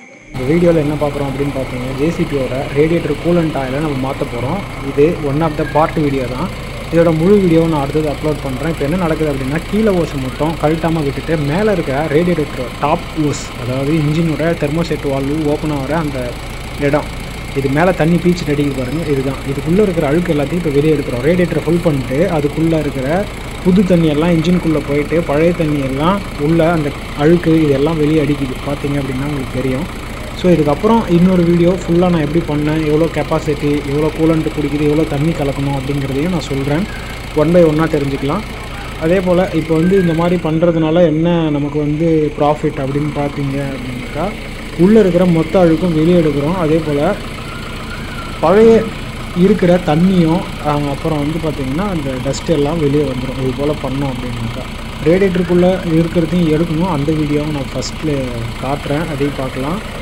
இந்த வீடியோவில் என்ன பார்க்குறோம் அப்படின்னு பார்த்தீங்கன்னா ஜேசிபியோட ரேடியேட்டர் கூலண்ட் ஆயிலை நம்ம மாற்ற போகிறோம் இது one of the part video தான் இதோட முழு வீடியோவை நான் அடுத்தது அப்லோட் பண்ணுறேன் இப்போ என்ன நடக்குது அப்படின்னா கீழே ஓஸ் மட்டும் கழட்டாமல் விட்டுட்டு மேலே இருக்கிற ரேடியேட்டர் டாப் ஓஸ் அதாவது இன்ஜினோட தெர்மோசெட் வால்வு ஓப்பன் ஆகிற அந்த இடம் இது மேலே தண்ணி பீச்சு அடிக்குது பாருங்கள் இதுதான் இதுக்குள்ளே இருக்கிற அழுக்கு எல்லாத்தையும் இப்போ வெளியே எடுக்கிறோம் ரேடியேட்டரை ஃபுல் பண்ணிட்டு அதுக்குள்ளே இருக்கிற புது தண்ணி எல்லாம் இன்ஜினுக்குள்ளே போயிட்டு பழைய தண்ணி எல்லாம் உள்ள அந்த அழுக்கு இதெல்லாம் வெளியே அடிக்குது பார்த்தீங்க அப்படின்னா உங்களுக்கு தெரியும் ஸோ இதுக்கப்புறம் இன்னொரு வீடியோ ஃபுல்லாக நான் எப்படி பண்ணேன் எவ்வளோ கெப்பாசிட்டி எவ்வளோ கூலண்ட் குடிக்குது எவ்வளோ தண்ணி கலக்கணும் அப்படிங்கிறதையும் நான் சொல்கிறேன் ஒன் பை ஒன்னாக தெரிஞ்சுக்கலாம் அதே போல் இப்போ வந்து இந்த மாதிரி பண்ணுறதுனால என்ன நமக்கு வந்து ப்ராஃபிட் அப்படின்னு பார்த்தீங்க அப்படின்னாக்கா உள்ளே இருக்கிற மொத்த அழுக்கும் வெளியே எடுக்கிறோம் அதே போல் பழைய இருக்கிற தண்ணியும் அஹ், அப்புறம் வந்து பார்த்திங்கன்னா அந்த டஸ்ட் எல்லாம் வெளியே வந்துடும் இது போல் பண்ணோம் அப்படின்னாக்கா ரேடியேட்டருக்குள்ளே இருக்கிறதையும் எடுக்கணும் அந்த வீடியோவை நான் ஃபஸ்ட்டில் காட்டுறேன் அதையும் பார்க்கலாம்